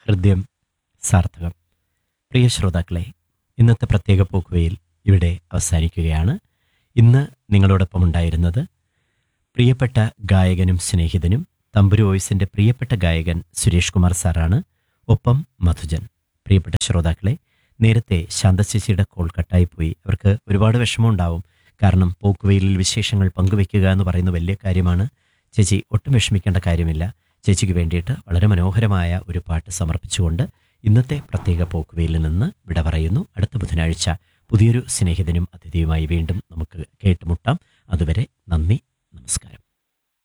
ഹൃദയം സാർത്ഥകം പ്രിയ ശ്രോതാക്കളെ ഇന്നത്തെ പ്രത്യേക പോക്കുവയിൽ ഇവിടെ അവസാനിക്കുകയാണ് ഇന്ന് നിങ്ങളോടൊപ്പം ഉണ്ടായിരുന്നത് പ്രിയപ്പെട്ട ഗായകനും സ്നേഹിതനും തമ്പുരു വോയിസിൻ്റെ പ്രിയപ്പെട്ട ഗായകൻ സുരേഷ് കുമാർ സാറാണ് ഒപ്പം മധുജൻ പ്രിയപ്പെട്ട ശ്രോതാക്കളെ നേരത്തെ ശാന്തശേഷിയുടെ കോൾ കട്ടായിപ്പോയി അവർക്ക് ഒരുപാട് വിഷമമുണ്ടാവും കാരണം പോക്കുവെയിലിൽ വിശേഷങ്ങൾ പങ്കുവെക്കുക എന്ന് പറയുന്ന വലിയ കാര്യമാണ് ചേച്ചി ഒട്ടും വിഷമിക്കേണ്ട കാര്യമില്ല ചേച്ചിക്ക് വേണ്ടിയിട്ട് വളരെ മനോഹരമായ ഒരു പാട്ട് സമർപ്പിച്ചുകൊണ്ട് ഇന്നത്തെ പ്രത്യേക പോക്കുവെയിലിൽ നിന്ന് വിട പറയുന്നു അടുത്ത ബുധനാഴ്ച പുതിയൊരു സ്നേഹിതനും അതിഥിയുമായി വീണ്ടും നമുക്ക് കേട്ടുമുട്ടാം അതുവരെ നന്ദി നമസ്കാരം